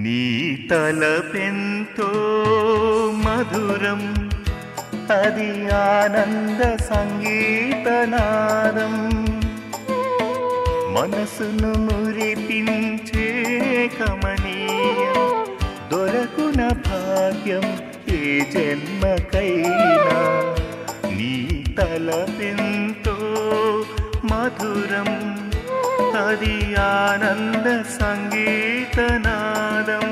నీ తలపెంతో మధురం అది ఆనంద సంగీతనాదం మనసును మురిపించే కమనీయం దొరకున భాగ్యం ఏ జన్మకైనా నీ తలపెంతో మధురం అది ఆనంద సంగీతనాదం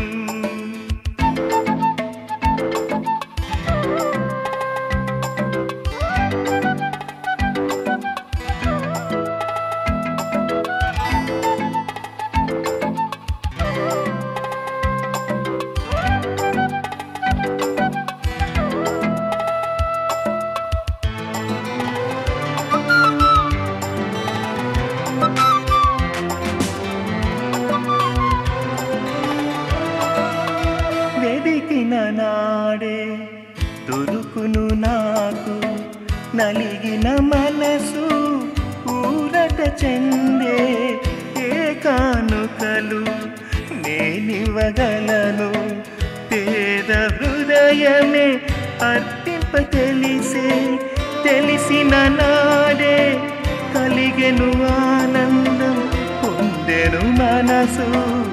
వెదికిన నాడే దొరుకును నాకు నలిగిన మనసు ఊరట చెందే ఏ కానుకలు నేనివ్వగలను పేద హృదయమే అర్పింప తెలిసే తెలిసిన నాడే కలిగెను ఆనందం పొందెను మనసు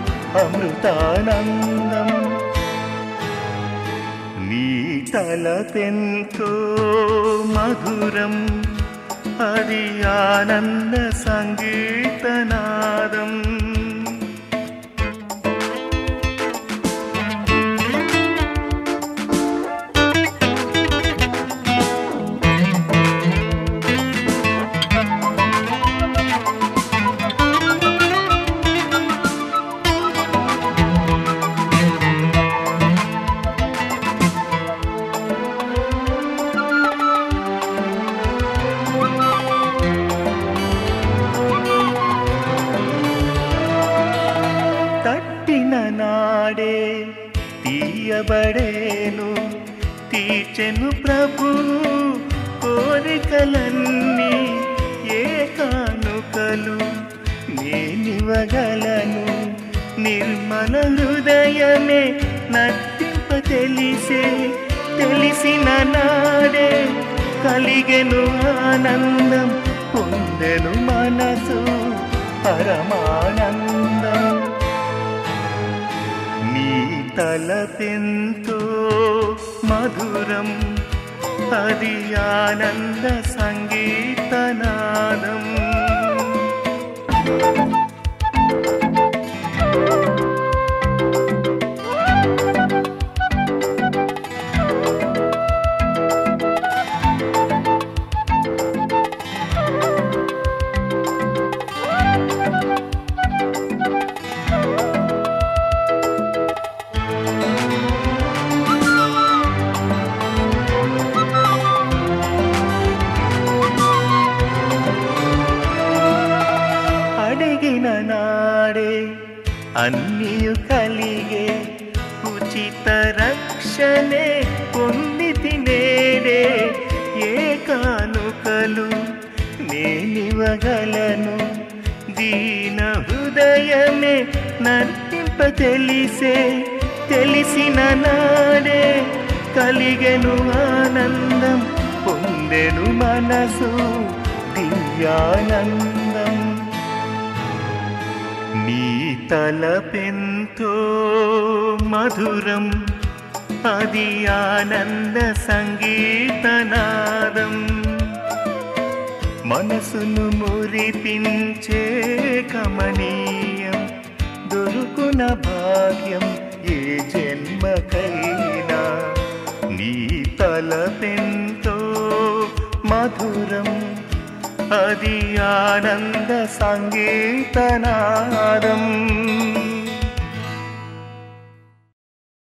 అమృతానందం నీ తలపెంతో మధురం అది ఆనంద సంగీతనాదం తట్టిన నాడే తీయబడేను తీర్చెను ప్రభు కోరికలన్నీ ఏ కానుకలు నేనివ్వగలను నిర్మల హృదయమే నర్తింప తెలిసే తెలిసిన నాడే కలిగెను ఆనందం పొందెను మనసు పరమానందం నీ తలపెంతో మధురం అది ఆనంద సంగీతనాదం అడిగిన నాడే అన్నియు కలిగే ఉచిత రక్షణే పొందితి నేడే ఏ కానుకలు నేనివ్వగలను దీన హృదయమే నర్తింప తెలిసే తెలిసిన నాడే కలిగెను ఆనందం పొందెను మనసు దివ్యానందం నీ తలపెంతో మధురం అది ఆనంద సంగీతనాదం మనసును మురిపించే కమనీయం దొరుకున భాగ్యం ఏ జన్మకైనా నీ తలపెంతో మధురం అది ఆనంద సంగీతనాదం